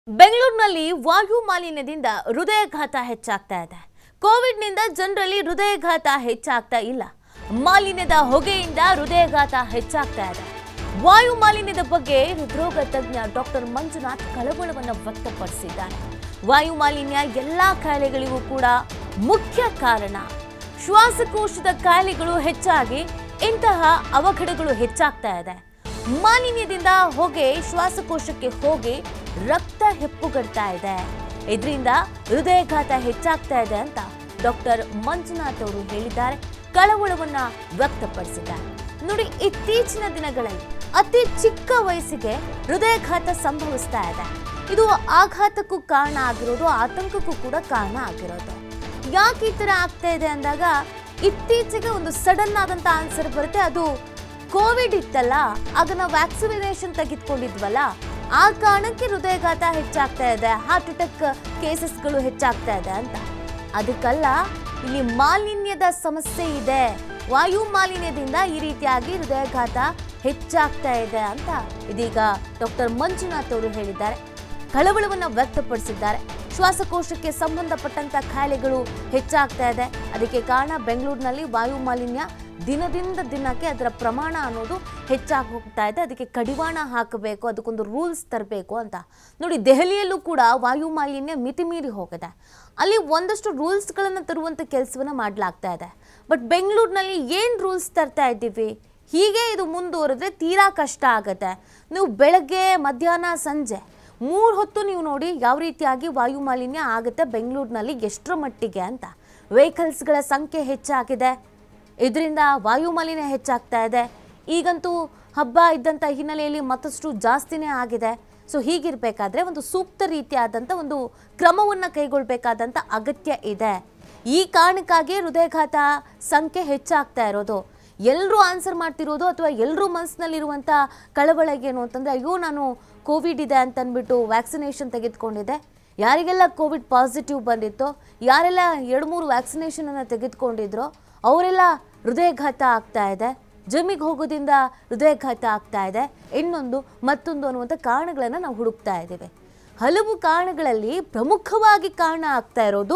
ಬೆಂಗಳೂರಿನಲ್ಲಿ ವಾಯು ಮಾಲಿನ್ಯದಿಂದ ಹೃದಯಘಾತ ಹೆಚ್ಚಾಗ್ತಾ ಇದೆ ಕೋವಿಡ್ನಿಂದ ಜನರಲ್ಲಿ ಹೃದಯಘಾತ ಹೆಚ್ಚಾಗ್ತಾ ಇಲ್ಲ ಮಾಲಿನ್ಯದ ಹೊಗೆಯಿಂದ ಹೃದಯಘಾತ ಹೆಚ್ಚಾಗ್ತಾ ಇದೆ ವಾಯು ಮಾಲಿನ್ಯದ ಬಗ್ಗೆ ಹೃದ್ರೋಗ ತಜ್ಞ ಡಾಕ್ಟರ್ ಮಂಜುನಾಥ್ ಕಳವಳವನ್ನು ವ್ಯಕ್ತಪಡಿಸಿದ್ದಾರೆ ವಾಯು ಮಾಲಿನ್ಯ ಎಲ್ಲಾ ಕಾಯಿಲೆಗಳಿಗೂ ಕೂಡ ಮುಖ್ಯ ಕಾರಣ ಶ್ವಾಸಕೋಶದ ಕಾಯಿಲೆಗಳು ಹೆಚ್ಚಾಗಿ ಇಂತಹ ಅವಘಡಗಳು ಹೆಚ್ಚಾಗ್ತಾ ಇದೆ ಮಾಲಿನ್ಯದಿಂದ ಹೊಗೆ ಶ್ವಾಸಕೋಶಕ್ಕೆ ಹೋಗಿ ರಕ್ತ ಹೆಪ್ಪುಗಡ್ತಾ ಇದೆ ಇದರಿಂದ ಹೃದಯಘಾತ ಹೆಚ್ಚಾಗ್ತಾ ಇದೆ ಅಂತ ಡಾಕ್ಟರ್ ಮಂಜುನಾಥ್ ಅವರು ಹೇಳಿದ್ದಾರೆ ಕಳವಳವನ್ನ ವ್ಯಕ್ತಪಡಿಸಿದ್ದಾರೆ ನೋಡಿ ಇತ್ತೀಚಿನ ದಿನಗಳಲ್ಲಿ ಅತಿ ಚಿಕ್ಕ ವಯಸ್ಸಿಗೆ ಹೃದಯಘಾತ ಸಂಭವಿಸ್ತಾ ಇದೆ ಇದು ಆಘಾತಕ್ಕೂ ಕಾರಣ ಆಗಿರೋದು ಆತಂಕಕ್ಕೂ ಕೂಡ ಕಾರಣ ಆಗಿರೋದು ಯಾಕೆ ಈ ತರ ಆಗ್ತಾ ಇದೆ ಅಂದಾಗ ಇತ್ತೀಚೆಗೆ ಒಂದು ಸಡನ್ ಆದಂತ ಆನ್ಸರ್ ಬರುತ್ತೆ ಅದು ಕೋವಿಡ್ ಇತ್ತಲ್ಲ ಆಗ ನಾವು ವ್ಯಾಕ್ಸಿನೇಷನ್ ತೆಗೆದುಕೊಂಡಿದ್ವಲ್ಲ ಆ ಕಾರಣಕ್ಕೆ ಹೃದಯಘಾತ ಹೆಚ್ಚಾಗ್ತಾ ಇದೆ ಹಾರ್ಟ್ ಅಟ್ಯಾಕ್ ಕೇಸಸ್ಗಳು ಹೆಚ್ಚಾಗ್ತಾ ಇದೆ ಅಂತ ಅದಕ್ಕಲ್ಲ ಇಲ್ಲಿ ಮಾಲಿನ್ಯದ ಸಮಸ್ಯೆ ಇದೆ ವಾಯು ಮಾಲಿನ್ಯದಿಂದ ಈ ರೀತಿಯಾಗಿ ಹೃದಯಘಾತ ಹೆಚ್ಚಾಗ್ತಾ ಇದೆ ಅಂತ ಇದೀಗ ಡಾಕ್ಟರ್ ಮಂಜುನಾಥ್ ಅವರು ಹೇಳಿದ್ದಾರೆ ಕಳವಳವನ್ನು ವ್ಯಕ್ತಪಡಿಸಿದ್ದಾರೆ ಶ್ವಾಸಕೋಶಕ್ಕೆ ಸಂಬಂಧಪಟ್ಟಂತ ಕಾಯಿಲೆಗಳು ಹೆಚ್ಚಾಗ್ತಾ ಇದೆ ಅದಕ್ಕೆ ಕಾರಣ ಬೆಂಗಳೂರಿನಲ್ಲಿ ವಾಯು ಮಾಲಿನ್ಯ ದಿನದಿಂದ ದಿನಕ್ಕೆ ಅದರ ಪ್ರಮಾಣ ಅನ್ನೋದು ಹೆಚ್ಚಾಗಿ ಹೋಗ್ತಾ ಇದೆ ಅದಕ್ಕೆ ಕಡಿವಾಣ ಹಾಕಬೇಕು ಅದಕ್ಕೊಂದು ರೂಲ್ಸ್ ತರಬೇಕು ಅಂತ ನೋಡಿ ದೆಹಲಿಯಲ್ಲೂ ಕೂಡ ವಾಯು ಮಾಲಿನ್ಯ ಮಿತಿ ಮೀರಿ ಹೋಗಿದೆ ಅಲ್ಲಿ ಒಂದಷ್ಟು ರೂಲ್ಸ್ಗಳನ್ನು ತರುವಂಥ ಕೆಲಸವನ್ನು ಮಾಡಲಾಗ್ತಾ ಇದೆ ಬಟ್ ಬೆಂಗಳೂರಿನಲ್ಲಿ ಏನು ರೂಲ್ಸ್ ತರ್ತಾ ಇದ್ದೀವಿ ಹೀಗೆ ಇದು ಮುಂದುವರೆದ್ರೆ ತೀರಾ ಕಷ್ಟ ಆಗುತ್ತೆ ನೀವು ಬೆಳಗ್ಗೆ ಮಧ್ಯಾಹ್ನ ಸಂಜೆ ಮೂರು ಹೊತ್ತು ನೀವು ನೋಡಿ ಯಾವ ರೀತಿಯಾಗಿ ವಾಯು ಮಾಲಿನ್ಯ ಆಗುತ್ತೆ ಬೆಂಗಳೂರಿನಲ್ಲಿ ಎಷ್ಟರ ಮಟ್ಟಿಗೆ ಅಂತ ವೆಹಿಕಲ್ಸ್ಗಳ ಸಂಖ್ಯೆ ಹೆಚ್ಚಾಗಿದೆ ಇದರಿಂದ ವಾಯು ಮಾಲಿನ್ಯ ಹೆಚ್ಚಾಗ್ತಾ ಇದೆ ಈಗಂತೂ ಹಬ್ಬ ಇದ್ದಂಥ ಹಿನ್ನೆಲೆಯಲ್ಲಿ ಮತ್ತಷ್ಟು ಜಾಸ್ತಿನೇ ಆಗಿದೆ ಸೊ ಹೀಗಿರಬೇಕಾದ್ರೆ ಒಂದು ಸೂಕ್ತ ರೀತಿಯಾದಂಥ ಒಂದು ಕ್ರಮವನ್ನು ಕೈಗೊಳ್ಳಬೇಕಾದಂಥ ಅಗತ್ಯ ಇದೆ ಈ ಕಾರಣಕ್ಕಾಗಿ ಹೃದಯಘಾತ ಸಂಖ್ಯೆ ಹೆಚ್ಚಾಗ್ತಾ ಇರೋದು ಎಲ್ಲರೂ ಆನ್ಸರ್ ಮಾಡ್ತಿರೋದು ಅಥವಾ ಎಲ್ಲರೂ ಮನಸ್ಸಿನಲ್ಲಿರುವಂಥ ಕಳವಳ ಏನು ಅಂತಂದರೆ ಅಯ್ಯೋ ನಾನು ಕೋವಿಡ್ ಇದೆ ಅಂತ ಅಂದ್ಬಿಟ್ಟು ವ್ಯಾಕ್ಸಿನೇಷನ್ ತೆಗೆದುಕೊಂಡಿದ್ದೆ ಯಾರಿಗೆಲ್ಲ ಕೋವಿಡ್ ಪಾಸಿಟಿವ್ ಬಂದಿತ್ತೋ ಯಾರೆಲ್ಲ ಎರಡು ಮೂರು ವ್ಯಾಕ್ಸಿನೇಷನನ್ನು ತೆಗೆದುಕೊಂಡಿದ್ರೋ ಅವರೆಲ್ಲ ಹೃದಯಘಾತ ಆಗ್ತಾ ಇದೆ ಜಿಮ್ಮಿಗೆ ಹೋಗೋದ್ರಿಂದ ಹೃದಯಘಾತ ಆಗ್ತಾ ಇದೆ ಇನ್ನೊಂದು ಮತ್ತೊಂದು ಅನ್ನುವಂಥ ಕಾರಣಗಳನ್ನು ನಾವು ಹುಡುಕ್ತಾ ಇದ್ದೇವೆ ಹಲವು ಕಾರಣಗಳಲ್ಲಿ ಪ್ರಮುಖವಾಗಿ ಕಾರಣ ಆಗ್ತಾ ಇರೋದು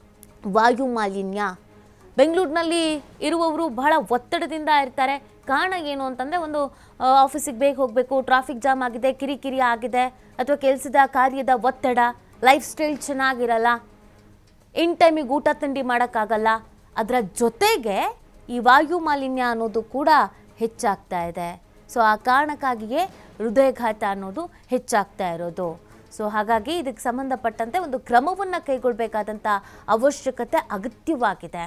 ವಾಯು ಮಾಲಿನ್ಯ ಬೆಂಗಳೂರಿನಲ್ಲಿ ಇರುವವರು ಬಹಳ ಒತ್ತಡದಿಂದ ಇರ್ತಾರೆ ಕಾರಣ ಏನು ಅಂತಂದರೆ ಒಂದು ಆಫೀಸಿಗೆ ಬೇಗ ಹೋಗಬೇಕು ಟ್ರಾಫಿಕ್ ಜಾಮ್ ಆಗಿದೆ ಕಿರಿಕಿರಿ ಆಗಿದೆ ಅಥವಾ ಕೆಲಸದ ಕಾರ್ಯದ ಒತ್ತಡ ಲೈಫ್ ಸ್ಟೈಲ್ ಚೆನ್ನಾಗಿರಲ್ಲ ಇನ್ ಟೈಮಿಗೆ ಊಟ ತಿಂಡಿ ಮಾಡೋಕ್ಕಾಗಲ್ಲ ಅದರ ಜೊತೆಗೆ ಈ ವಾಯು ಮಾಲಿನ್ಯ ಅನ್ನೋದು ಕೂಡ ಹೆಚ್ಚಾಗ್ತಾ ಇದೆ ಸೊ ಆ ಕಾರಣಕ್ಕಾಗಿಯೇ ಹೃದಯಘಾತ ಅನ್ನೋದು ಹೆಚ್ಚಾಗ್ತಾ ಇರೋದು ಸೊ ಹಾಗಾಗಿ ಇದಕ್ಕೆ ಸಂಬಂಧಪಟ್ಟಂತೆ ಒಂದು ಕ್ರಮವನ್ನು ಕೈಗೊಳ್ಳಬೇಕಾದಂಥ ಅವಶ್ಯಕತೆ ಅಗತ್ಯವಾಗಿದೆ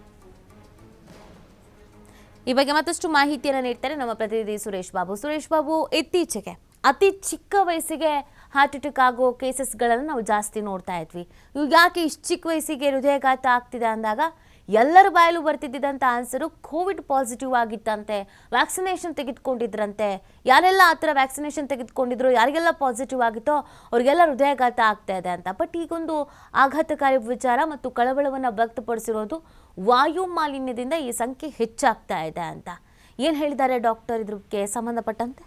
ಈ ಬಗ್ಗೆ ಮತ್ತಷ್ಟು ಮಾಹಿತಿಯನ್ನು ನೀಡ್ತಾರೆ ನಮ್ಮ ಪ್ರತಿನಿಧಿ ಸುರೇಶ್ ಬಾಬು ಸುರೇಶ್ ಬಾಬು ಇತ್ತೀಚೆಗೆ ಅತಿ ಚಿಕ್ಕ ವಯಸ್ಸಿಗೆ ಹಾರ್ಟ್ ಅಟ್ಯಾಕ್ ಆಗೋ ಕೇಸಸ್ಗಳನ್ನು ನಾವು ಜಾಸ್ತಿ ನೋಡ್ತಾ ಇದ್ವಿ ಇವಾಗ ಯಾಕೆ ಇಷ್ಟು ಚಿಕ್ಕ ವಯಸ್ಸಿಗೆ ಹೃದಯಘಾತ ಆಗ್ತಿದೆ ಅಂದಾಗ ಎಲ್ಲರ ಬಾಯಲ್ಲೂ ಬರ್ತಿದ್ದಂಥ ಆನ್ಸರು ಕೋವಿಡ್ ಪಾಸಿಟಿವ್ ಆಗಿತ್ತಂತೆ ವ್ಯಾಕ್ಸಿನೇಷನ್ ತೆಗೆದುಕೊಂಡಿದ್ರಂತೆ ಯಾರೆಲ್ಲ ಆ ಥರ ವ್ಯಾಕ್ಸಿನೇಷನ್ ತೆಗೆದುಕೊಂಡಿದ್ರು ಯಾರಿಗೆಲ್ಲ ಪಾಸಿಟಿವ್ ಆಗಿತ್ತೋ ಅವ್ರಿಗೆಲ್ಲ ಹೃದಯಘಾತ ಆಗ್ತಾ ಇದೆ ಅಂತ ಬಟ್ ಈಗೊಂದು ಆಘಾತಕಾರಿ ವಿಚಾರ ಮತ್ತು ಕಳವಳವನ್ನು ವ್ಯಕ್ತಪಡಿಸಿರೋದು ವಾಯು ಮಾಲಿನ್ಯದಿಂದ ಈ ಸಂಖ್ಯೆ ಹೆಚ್ಚಾಗ್ತಾ ಇದೆ ಅಂತ ಏನು ಹೇಳಿದ್ದಾರೆ ಡಾಕ್ಟರ್ ಇದಕ್ಕೆ ಸಂಬಂಧಪಟ್ಟಂತೆ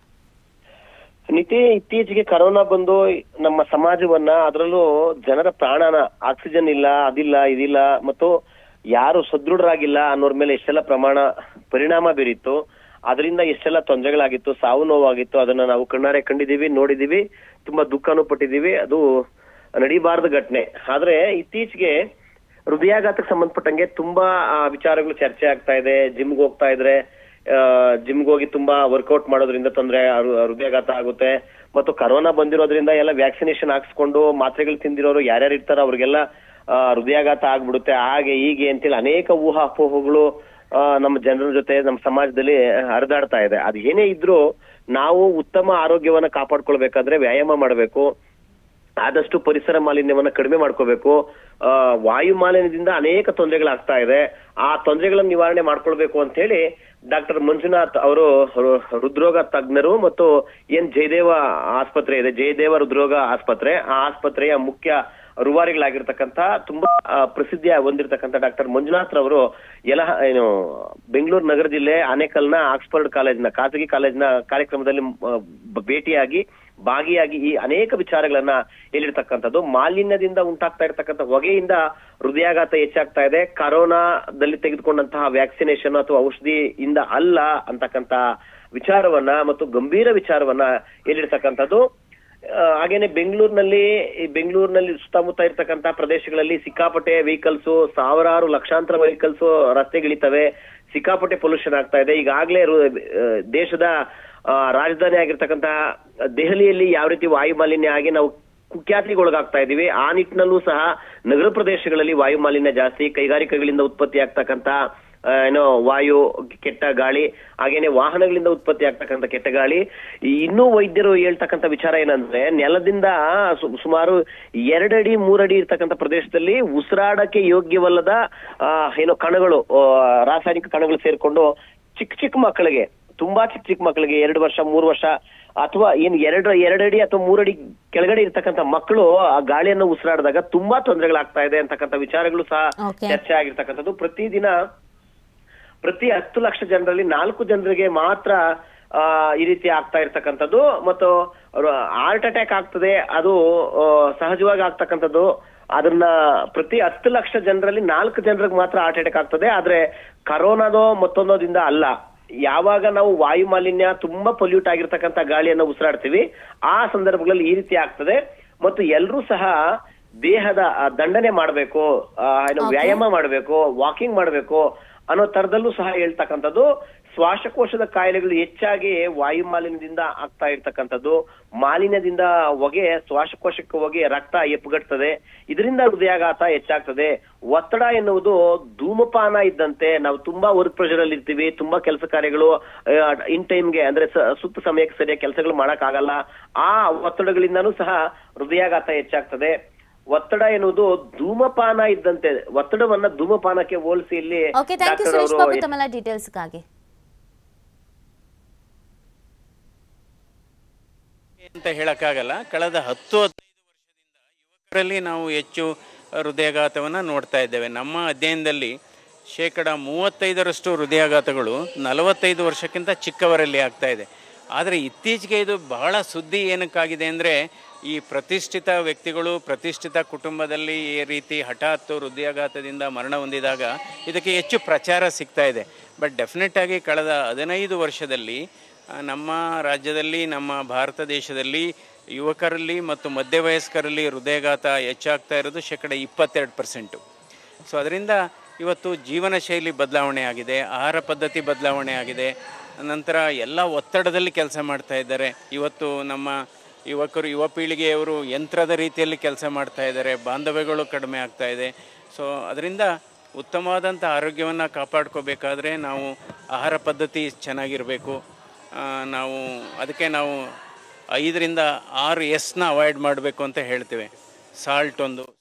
ನಿತಿ ಇತ್ತೀಚೆಗೆ ಕರೋನಾ ಬಂದು ನಮ್ಮ ಸಮಾಜವನ್ನ ಅದರಲ್ಲೂ ಜನರ ಪ್ರಾಣನ ಆಕ್ಸಿಜನ್ ಇಲ್ಲ ಅದಿಲ್ಲ ಇದಿಲ್ಲ ಮತ್ತು ಯಾರು ಸದೃಢರಾಗಿಲ್ಲ ಅನ್ನೋರ್ ಮೇಲೆ ಎಷ್ಟೆಲ್ಲ ಪ್ರಮಾಣ ಪರಿಣಾಮ ಬೀರಿತ್ತು ಅದರಿಂದ ಎಷ್ಟೆಲ್ಲ ತೊಂದರೆಗಳಾಗಿತ್ತು ಸಾವು ನೋವಾಗಿತ್ತು ಅದನ್ನ ನಾವು ಕಣ್ಣಾರೆ ಕಂಡಿದೀವಿ ನೋಡಿದೀವಿ ತುಂಬಾ ದುಃಖನೂ ಪಟ್ಟಿದೀವಿ ಅದು ನಡಿಬಾರದ ಘಟನೆ ಆದ್ರೆ ಇತ್ತೀಚೆಗೆ ಹೃದಯಾಘಾತಕ್ಕೆ ಸಂಬಂಧಪಟ್ಟಂಗೆ ತುಂಬಾ ಆ, ವಿಚಾರಗಳು ಚರ್ಚೆ ಆಗ್ತಾ ಇದೆ ಜಿಮ್ಗೆ ಹೋಗ್ತಾ ಇದ್ರೆ ಜಿಮ್ಗೆ ಹೋಗಿ ತುಂಬಾ ವರ್ಕೌಟ್ ಮಾಡೋದ್ರಿಂದ ತೊಂದರೆ ಹೃದಯಾಘಾತ ಆಗುತ್ತೆ ಮತ್ತು ಕರೋನಾ ಬಂದಿರೋದ್ರಿಂದ ಎಲ್ಲ ವ್ಯಾಕ್ಸಿನೇಷನ್ ಹಾಕ್ಸ್ಕೊಂಡು ಮಾತ್ರೆಗಳು ತಿಂದಿರೋರು ಯಾರ್ಯಾರು ಇರ್ತಾರೋ ಅವ್ರಿಗೆಲ್ಲ ಆ, ಹೃದಯಾಘಾತ ಆಗ್ಬಿಡುತ್ತೆ ಹಾಗೆ ಹೀಗೆ ಅಂತೇಳಿ ಅನೇಕ ಊಹಾಪೋಹಗಳು ಆ, ನಮ್ಮ ಜನರ ಜೊತೆ ನಮ್ಮ ಸಮಾಜದಲ್ಲಿ ಹರಿದಾಡ್ತಾ ಇದೆ ಅದು ಏನೇ ಇದ್ರೂ ನಾವು ಉತ್ತಮ ಆರೋಗ್ಯವನ್ನ ಕಾಪಾಡ್ಕೊಳ್ಬೇಕಾದ್ರೆ ವ್ಯಾಯಾಮ ಮಾಡಬೇಕು ಆದಷ್ಟು ಪರಿಸರ ಮಾಲಿನ್ಯವನ್ನ ಕಡಿಮೆ ಮಾಡ್ಕೋಬೇಕು ಆ, ವಾಯು ಮಾಲಿನ್ಯದಿಂದ ಅನೇಕ ತೊಂದರೆಗಳಾಗ್ತಾ ಇದೆ ಆ ತೊಂದರೆಗಳನ್ನ ನಿವಾರಣೆ ಮಾಡ್ಕೊಳ್ಬೇಕು ಅಂತ ಹೇಳಿ ಡಾಕ್ಟರ್ ಮಂಜುನಾಥ್ ಅವರು ಹೃ- ಹೃದ್ರೋಗ ತಜ್ಞರು ಮತ್ತು ಏನ್ ಜಯದೇವ ಆಸ್ಪತ್ರೆ ಇದೆ ಜಯದೇವ ಹೃದ್ರೋಗ ಆಸ್ಪತ್ರೆ ಆ ಆಸ್ಪತ್ರೆಯ ಮುಖ್ಯ ರೂವಾರಿಗಳಾಗಿರ್ತಕ್ಕಂಥ ತುಂಬಾ ಆ, ಪ್ರಸಿದ್ಧಿಯ ಹೊಂದಿರತಕ್ಕಂಥ ಡಾಕ್ಟರ್ ಮಂಜುನಾಥ್ ರವರು ಯಲ ಏನು ಬೆಂಗಳೂರು ನಗರ ಜಿಲ್ಲೆ ಆನೇಕಲ್ನ ಆಕ್ಸ್ಫರ್ಡ್ ಕಾಲೇಜ್ನ ಖಾಸಗಿ ಕಾಲೇಜ್ನ ಕಾರ್ಯಕ್ರಮದಲ್ಲಿ ಆ, ಬ- ಭೇಟಿಯಾಗಿ ಭಾಗಿಯಾಗಿ ಈ ಅನೇಕ ವಿಚಾರಗಳನ್ನ ಹೇಳಿರ್ತಕ್ಕಂಥದ್ದು ಮಾಲಿನ್ಯದಿಂದ ಉಂಟಾಗ್ತಾ ಇರ್ತಕ್ಕಂಥ ಹೊಗೆಯಿಂದ ಹೃದಯಾಘಾತ ಹೆಚ್ಚಾಗ್ತಾ ಇದೆ ಕರೋನಾದಲ್ಲಿ ತೆಗೆದುಕೊಂಡಂತಹ ವ್ಯಾಕ್ಸಿನೇಷನ್ ಅಥವಾ ಔಷಧಿಯಿಂದ ಅಲ್ಲ ಅಂತಕ್ಕಂತ ವಿಚಾರವನ್ನ ಮತ್ತು ಗಂಭೀರ ವಿಚಾರವನ್ನ ಹೇಳಿರ್ತಕ್ಕಂಥದ್ದು ಆ, ಹಾಗೇನೆ ಬೆಂಗಳೂರಿನಲ್ಲಿ ಈ ಬೆಂಗಳೂರಿನಲ್ಲಿ ಸುತ್ತಮುತ್ತ ಇರ್ತಕ್ಕಂತ ಪ್ರದೇಶಗಳಲ್ಲಿ ಸಿಕ್ಕಾಪಟ್ಟೆ ವೆಹಿಕಲ್ಸ್ ಸಾವಿರಾರು ಲಕ್ಷಾಂತರ ವೆಹಿಕಲ್ಸ್ ರಸ್ತೆಗಿಳಿತವೆ ಸಿಕ್ಕಾಪಟ್ಟೆ ಪೊಲ್ಯೂಷನ್ ಆಗ್ತಾ ಇದೆ ಈಗಾಗಲೇ ದೇಶದ ಆ, ರಾಜಧಾನಿ ಆಗಿರ್ತಕ್ಕಂತ ದೆಹಲಿಯಲ್ಲಿ ಯಾವ ರೀತಿ ವಾಯು ಮಾಲಿನ್ಯ ಆಗಿ ನಾವು ಕುಖ್ಯಾತಿಗೊಳಗಾಗ್ತಾ ಇದೀವಿ ಆ ನಿಟ್ಟಿನಲ್ಲೂ ಸಹ ನಗರ ಪ್ರದೇಶಗಳಲ್ಲಿ ವಾಯು ಮಾಲಿನ್ಯ ಜಾಸ್ತಿ ಕೈಗಾರಿಕೆಗಳಿಂದ ಉತ್ಪತ್ತಿ ಆಗ್ತಕ್ಕಂತ ಆ, ಏನೋ ವಾಯು ಕೆಟ್ಟ ಗಾಳಿ ಹಾಗೇನೆ ವಾಹನಗಳಿಂದ ಉತ್ಪತ್ತಿ ಆಗ್ತಕ್ಕಂಥ ಕೆಟ್ಟ ಗಾಳಿ ಈ ಇನ್ನೂ ವೈದ್ಯರು ಹೇಳ್ತಕ್ಕಂಥ ವಿಚಾರ ಏನಂದ್ರೆ ನೆಲದಿಂದ ಸು- ಸುಮಾರು ಎರಡಡಿ ಮೂರಡಿ ಇರ್ತಕ್ಕಂಥ ಪ್ರದೇಶದಲ್ಲಿ ಉಸಿರಾಡಕ್ಕೆ ಯೋಗ್ಯವಲ್ಲದ ಆ, ಏನೋ ಕಣಗಳು ಆ, ರಾಸಾಯನಿಕ ಕಣಗಳು ಸೇರ್ಕೊಂಡು ಚಿಕ್ಕ ಚಿಕ್ಕ ಮಕ್ಕಳಿಗೆ ತುಂಬಾ ಚಿಕ್ಕ ಚಿಕ್ಕ ಮಕ್ಕಳಿಗೆ ಎರಡು ವರ್ಷ ಮೂರು ವರ್ಷ ಅಥವಾ ಏನ್ ಎರಡು ಎರಡಡಿ ಅಥವಾ ಮೂರಡಿ ಕೆಳಗಡೆ ಇರ್ತಕ್ಕಂಥ ಮಕ್ಕಳು ಆ ಗಾಳಿಯನ್ನು ಉಸಿರಾಡಿದಾಗ ತುಂಬಾ ತೊಂದರೆಗಳಾಗ್ತಾ ಇದೆ ಅಂತಕ್ಕಂಥ ವಿಚಾರಗಳು ಸಹ Okay. ಚರ್ಚೆ ಆಗಿರ್ತಕ್ಕಂಥದ್ದು ಪ್ರತಿದಿನ ಪ್ರತಿ ಹತ್ತು ಲಕ್ಷ ಜನರಲ್ಲಿ ನಾಲ್ಕು ಜನರಿಗೆ ಮಾತ್ರ ಆ, ಈ ರೀತಿ ಆಗ್ತಾ ಇರ್ತಕ್ಕಂಥದ್ದು ಮತ್ತು ಹಾರ್ಟ್ ಅಟ್ಯಾಕ್ ಆಗ್ತದೆ ಅದು ಆ, ಸಹಜವಾಗಿ ಆಗ್ತಕ್ಕಂಥದ್ದು ಅದನ್ನ ಪ್ರತಿ ಹತ್ತು ಲಕ್ಷ ಜನರಲ್ಲಿ ನಾಲ್ಕು ಜನರಿಗೆ ಮಾತ್ರ ಹಾರ್ಟ್ ಅಟ್ಯಾಕ್ ಆಗ್ತದೆ ಆದ್ರೆ ಕರೋನಾದೋ ಮತ್ತೊಂದೋದಿಂದ ಅಲ್ಲ ಯಾವಾಗ ನಾವು ವಾಯು ಮಾಲಿನ್ಯ ತುಂಬಾ ಪೊಲ್ಯೂಟ್ ಆಗಿರ್ತಕ್ಕಂಥ ಗಾಳಿಯನ್ನು ಉಸಿರಾಡ್ತೀವಿ ಆ ಸಂದರ್ಭಗಳಲ್ಲಿ ಈ ರೀತಿ ಆಗ್ತದೆ ಮತ್ತು ಎಲ್ಲರೂ ಸಹ ದೇಹದ ಆ, ದಂಡನೆ ಮಾಡಬೇಕು Okay. ವ್ಯಾಯಾಮ ಮಾಡಬೇಕು ವಾಕಿಂಗ್ ಮಾಡಬೇಕು ಅನ್ನೋ ತರದಲ್ಲೂ ಸಹ ಹೇಳ್ತಕ್ಕಂಥದ್ದು ಶ್ವಾಸಕೋಶದ ಕಾಯಿಲೆಗಳು ಹೆಚ್ಚಾಗಿ ವಾಯು ಮಾಲಿನ್ಯದಿಂದ ಆಗ್ತಾ ಇರ್ತಕ್ಕಂಥದ್ದು ಮಾಲಿನ್ಯದಿಂದ ಹೊಗೆ ಶ್ವಾಸಕೋಶಕ್ಕೆ ಹೋಗಿ ರಕ್ತ ಎಪ್ಪುಗಟ್ತದೆ ಇದರಿಂದ ಹೃದಯಾಘಾತ ಹೆಚ್ಚಾಗ್ತದೆ ಒತ್ತಡ ಎನ್ನುವುದು ಧೂಮಪಾನ ಇದ್ದಂತೆ ನಾವು ತುಂಬಾ ವರ್ಕ್ ಪ್ರೆಷರ್ ಅಲ್ಲಿ ಇರ್ತೀವಿ ತುಂಬಾ ಕೆಲಸ ಕಾರ್ಯಗಳು ಇನ್ ಟೈಮ್ಗೆ ಅಂದ್ರೆ ಸ- ಸುತ್ತ ಸಮಯಕ್ಕೆ ಸರಿಯಾಗಿ ಕೆಲಸಗಳು ಮಾಡಕ್ ಆಗಲ್ಲ ಆ ಒತ್ತಡಗಳಿಂದನೂ ಸಹ ಹೃದಯಾಘಾತ ಹೆಚ್ಚಾಗ್ತದೆ ಒತ್ತಡ ಎನ್ನುವುದು ಧೂಮಪಾನ ಇದ್ದಂತೆ ಒತ್ತಡವನ್ನ ಧೂಮಪಾನಕ್ಕೆ ಹೋಲಿಸಿ ಇಲ್ಲಿ okay thank you doctor Suresh Babu ಅವರು ತಮ್ಮೆಲ್ಲ ಡೀಟೇಲ್ಸ್ಗಾಗಿ ಅಂತ ಹೇಳಕ್ಕಾಗಲ್ಲ ಕಳೆದ ಹತ್ತು ಹದಿನೈದು ವರ್ಷದಿಂದ ಯುವಕರಲ್ಲಿ ನಾವು ಹೆಚ್ಚು ಹೃದಯಾಘಾತವನ್ನು ನೋಡ್ತಾ ಇದ್ದೇವೆ ನಮ್ಮ ಅಧ್ಯಯನದಲ್ಲಿ ಶೇಕಡ ಮೂವತ್ತೈದರಷ್ಟು ಹೃದಯಾಘಾತಗಳು ನಲವತ್ತೈದು ವರ್ಷಕ್ಕಿಂತ ಚಿಕ್ಕವರಲ್ಲಿ ಆಗ್ತಾ ಇದೆ ಆದರೆ ಇತ್ತೀಚೆಗೆ ಇದು ಬಹಳ ಸುದ್ದಿ ಏನಕ್ಕಾಗಿದೆ ಅಂದರೆ ಈ ಪ್ರತಿಷ್ಠಿತ ವ್ಯಕ್ತಿಗಳು ಪ್ರತಿಷ್ಠಿತ ಕುಟುಂಬದಲ್ಲಿ ಈ ರೀತಿ ಹಠಾತ್ ಹೃದಯಾಘಾತದಿಂದ ಮರಣ ಹೊಂದಿದಾಗ ಇದಕ್ಕೆ ಹೆಚ್ಚು ಪ್ರಚಾರ ಸಿಗ್ತಾ ಇದೆ ಬಟ್ ಡೆಫಿನೆಟ್ ಆಗಿ ಕಳೆದ ಹದಿನೈದು ವರ್ಷದಲ್ಲಿ ಆ, ನಮ್ಮ ರಾಜ್ಯದಲ್ಲಿ ನಮ್ಮ ಭಾರತ ದೇಶದಲ್ಲಿ ಯುವಕರಲ್ಲಿ ಮತ್ತು ಮಧ್ಯವಯಸ್ಕರಲ್ಲಿ ಹೃದಯಾಘಾತ ಹೆಚ್ಚಾಗ್ತಾ ಇರೋದು ಶೇಕಡ ಇಪ್ಪತ್ತೆರಡು ಪರ್ಸೆಂಟು ಸೊ ಅದರಿಂದ ಇವತ್ತು ಜೀವನ ಶೈಲಿ ಬದಲಾವಣೆ ಆಗಿದೆ ಆಹಾರ ಪದ್ಧತಿ ಬದಲಾವಣೆ ಆಗಿದೆ ನಂತರ ಎಲ್ಲ ಒತ್ತಡದಲ್ಲಿ ಕೆಲಸ ಮಾಡ್ತಾ ಇದ್ದಾರೆ ಇವತ್ತು ನಮ್ಮ ಯುವಕರು ಯುವ ಪೀಳಿಗೆಯವರು ಯಂತ್ರದ ರೀತಿಯಲ್ಲಿ ಕೆಲಸ ಮಾಡ್ತಾ ಇದ್ದಾರೆ ಬಾಂಧವ್ಯಗಳು ಕಡಿಮೆ ಆಗ್ತಾ ಇದೆ ಸೊ ಅದರಿಂದ ಉತ್ತಮವಾದಂಥ ಆರೋಗ್ಯವನ್ನು ಕಾಪಾಡ್ಕೋಬೇಕಾದ್ರೆ ನಾವು ಆಹಾರ ಪದ್ಧತಿ ಚೆನ್ನಾಗಿರಬೇಕು ಆ, ನಾವು ಅದಕ್ಕೆ ನಾವು ಐದರಿಂದ ಆರು ಎಸ್ನ ಅವಾಯ್ಡ್ ಮಾಡಬೇಕು ಅಂತ ಹೇಳ್ತೇವೆ ಸಾಲ್ಟ್ ಒಂದು